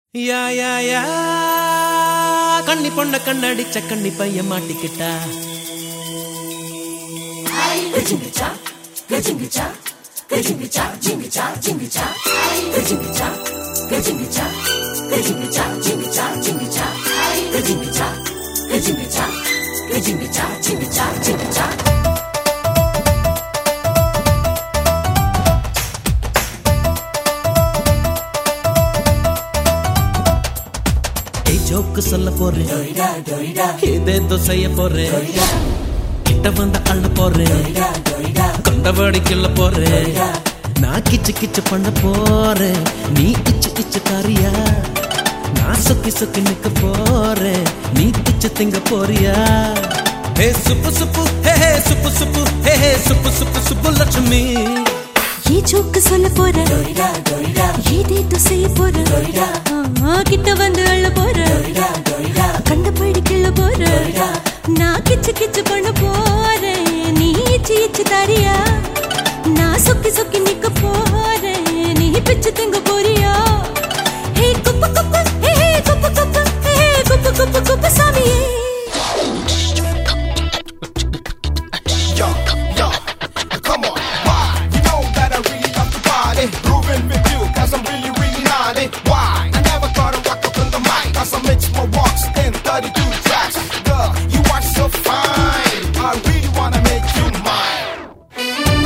யா யா யா கண்ணி பொண்ண கண்ணடிச்ச கண்ணி பையன் மாட்டிக்கிட்டா ஏய் ஜோக்கு சொல்ல போறேன் ஏதேதோ செய்ய போறேன் கிட்ட வந்த அள்ள போறேன் கொண்டபடி கிள்ள போறேன் நான் கிச்சு கிச்சு பண்ண போறேன் நீ இச்சு இச்சு காரியா நான் சுக்கி சுக்கி நிக்க போறேன் நீ பிச்சு திங்க போறியா hey Subbu Subbu hey hey Subbu Subbu hey hey Subbu Subbu Subbu Lakshmi ஏ ஜோக்கு சொல்ல போற ஏதேதோ செய்ய போற ஆ, கிட்ட வந்து அள்ள போற கண்டபடி கிள்ள போற நான் கிச்சு கிச்சு பண்ண போறேன் நீ இச்சு இச்சு தாரியா நான் சொக்கி சொக்கி நிக்க போறேன் நீ பிச்சு திங்க போறியா ஹே குப்பு குப்பு ஹே ஹே குப்பு குப்பு ஹே ஹே குப்பு குப்பு குப்பு சாமியே Yo, yo, come on, why? You know that I really love to party, grooving with you, cause I'm really, really naughty. Why? I never thought I'd walk up in the mic, cause I mix my walks in 32 tracks. Girl, you are so fine, I really wanna make you mine.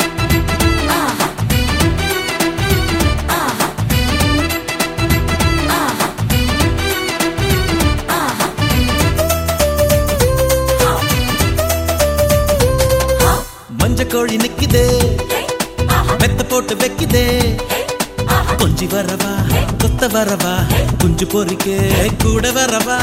மஞ்ச கோழி நிக்குதே மெத்த போட்டு வைக்குதே கொஞ்சி வரவா கொத்த வரவா குஞ்சு பொறிக்க கூட வரவா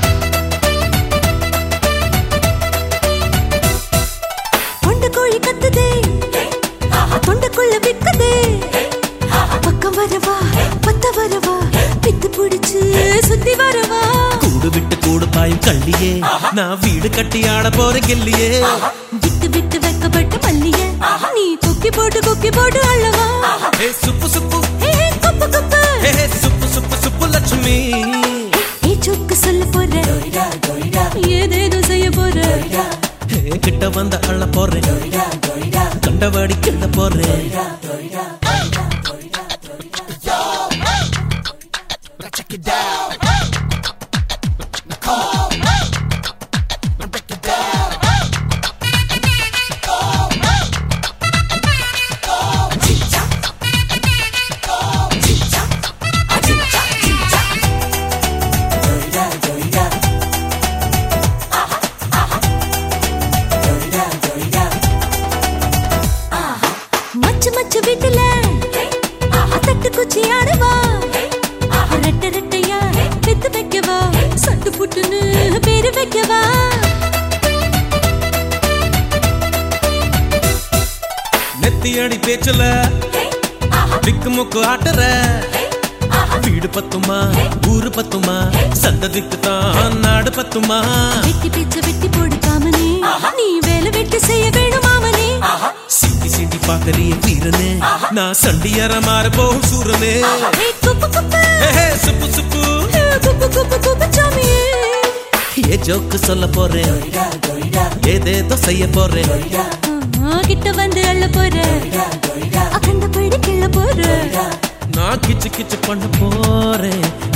தொண்ட கோழி கத்துதே தொண்டக்குள்ள விக்குதே பக்கம் வரவா பத்த வரவா பித்து பிடிச்சு சுத்தி வரவா கூடு விட்டு கூடு பாயும் கள்ளியே நான் வீடு கட்டி ஆட போற கில்லியே விட்டு விட்டு வைக்கப்பட்ட மல்லிய நீ கொக்கி போட்டு கொக்கி போட்டு அள்ளவா ஹே சுப்பு சுப்பு ஹே ஹே, குப்பு குப்பு ஹே ஹே, சுப்பு சுப்பு சுப்பு லட்சுமி ஏ சொக்கு சொல்ல போற ஏதேதோ செய்ய போற ஹே, கிட்ட வந்த அள்ள போறேன் கண்டவாடி கிள்ள போறேன் Now check it out. Now come on. Now break it down. மச்சு மச்சு வீட்டுல தட்டு குச்சி ஆடவா ரெட்ட ரெட்டையா வித்து வைக்கவா சட்டு புட்டுன்னு பேரு வைக்கவா நெத்தி அடி பேச்சுல திக்கு முக்கு ஆட்டுற வீடு பத்துமா ஊரு பத்துமா சந்ததிக்கு தான் நாடு பத்துமா வெட்டி பிச்சை வெட்டி போடு காமனே நீ வேலை வெட்டி செய்ய வேணும் மாமனே சிண்டி சிண்டி பாக்கறிய வீரனே நான் சண்டியற மாற போகும் சூரனே ஏய், குப்பு குப்பு ஹே, ஹே, சுப்பு சுப்பு ஏய், குப்பு குப்பு குப்பு சாமியே ஏ ஜோக்கு சொல்ல போறேன் ஏதேதோ செய்ய போறேன் ஆ, கிட்ட வந்து அள்ள போற அகண்ட படி கிள்ள போற நான் கிச்சு கிச்சு பண்ண போறேன்